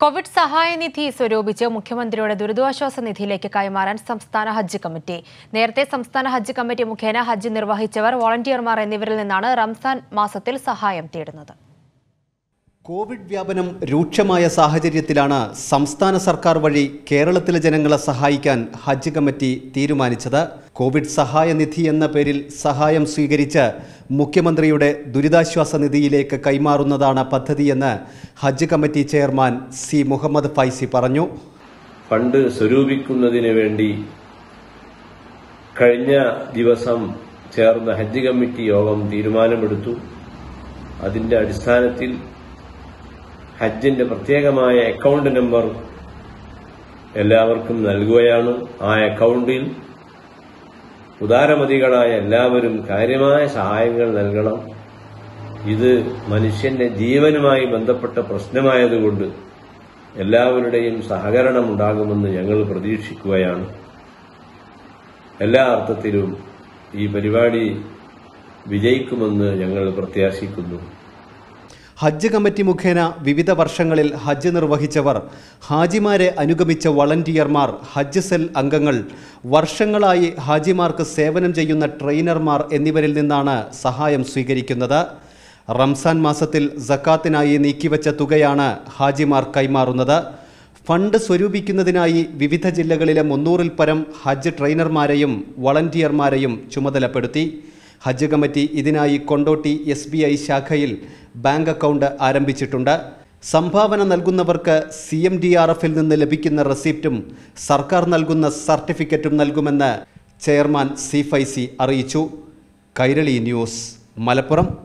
Covid സഹായനിധി സ്വരൂപിച്ച് മുഖ്യമന്ത്രിയുടെ ദുരിതാശ്വാസ നിധിയിലേക്ക് കൈമാറാൻ സംസ്ഥാന ഹജ്ജ് കമ്മിറ്റി നേരത്തെ സംസ്ഥാന ഹജ്ജ് കമ്മിറ്റി മുഖേന ഹജ്ജ് നിർവഹിച്ചവർ വോളണ്ടിയർമാർ എന്നിവരിൽ നിന്നാണ് റംസാൻ മാസത്തിൽ സഹായം തേടുന്നത് കോവിഡ് വ്യാപനം രൂക്ഷമായ സാഹചര്യത്തിലാണ് സംസ്ഥാന സർക്കാർ വഴി കേരളത്തിലെ ജനങ്ങളെ സഹായിക്കാൻ ഹജ്ജ് കമ്മിറ്റി തീരുമാനിച്ചത് കോവിഡ് സഹായ നിധി എന്ന പേരിൽ സഹായം സ്വീകരിച്ച് മുഖ്യമന്ത്രിയുടെ ദുരിതാശ്വാസ നിധിയിലേക്ക് കൈമാറുന്നതാണ് പദ്ധതിയെന്ന് Hajj committee chairman C Muhammad Faizi പറഞ്ഞു ഫണ്ട് സ്വരൂപിക്കുന്നതിന് വേണ്ടി കഴിഞ്ഞ ദിവസം ചേർന്ന ഹജ്ജ് കമ്മിറ്റി യോഗം തീരുമാനമെടുത്തു അതിന്റെ അടിസ്ഥാനത്തിൽ ഹജ്ജിന്റെ പ്രത്യേകമായ അക്കൗണ്ട് നമ്പർ എല്ലാവർക്കും നൽകുകയാണ് ആ അക്കൗണ്ടിൽ ഉദാരമതികളായ എല്ലാവരും കാര്യമായ സഹായങ്ങൾ നൽകണം ഇത് മനുഷ്യന്റെ ജീവനുമായി ബന്ധപ്പെട്ട പ്രശ്നമായതുകൊണ്ട് എല്ലാവരുടെയും സഹകരണം ഉണ്ടാകുമെന്ന് ഞങ്ങൾ പ്രതീക്ഷിക്കുകയാണ് എല്ലാ അർത്ഥത്തിലും ഈ പരിപാടി വിജയിക്കുമെന്ന് ഞങ്ങൾ പ്രത്യാശിക്കുന്നു ഹജ്ജ് കമ്മിറ്റി മുഖേന വിവിധ വർഷങ്ങളിൽ ഹജ്ജ് നിർവഹിച്ചവർ ഹാജിമാരെ അനുഗമിച്ച വളണ്ടിയർമാർ ഹജ്ജ് സെൽ അംഗങ്ങൾ വർഷങ്ങളായി ഹാജിമാർക്ക് സേവനം ചെയ്യുന്ന ട്രെയിനർമാർ എന്നിവരിൽ നിന്നാണ് സഹായം സ്വീകരിക്കുന്നത് റംസാൻ മാസത്തിൽ സക്കാത്തിനായി നീക്കിവച്ച തുകയാണ് ഹാജിമാർ കൈമാറുന്നത് ഫണ്ട് സ്വരൂപിക്കുന്നതിനായി വിവിധ ജില്ലകളിലെ മുന്നൂറിൽ പരം ഹജ്ജ് ട്രെയിനർമാരെയും വളണ്ടിയർമാരെയും ചുമതലപ്പെടുത്തി ഹജ്ജ് കമ്മിറ്റി ഇതിനായി കൊണ്ടോട്ടി എസ് ബി ഐ ശാഖയിൽ ബാങ്ക് അക്കൗണ്ട് ആരംഭിച്ചിട്ടുണ്ട് സംഭാവന നൽകുന്നവർക്ക് സി എം ഡി ആർ എഫിൽ നിന്ന് ലഭിക്കുന്ന റെസിപ്റ്റും സർക്കാർ നൽകുന്ന സർട്ടിഫിക്കറ്റും നൽകുമെന്ന് ചെയർമാൻ സി ഫൈസി അറിയിച്ചു കൈരളി ന്യൂസ് മലപ്പുറം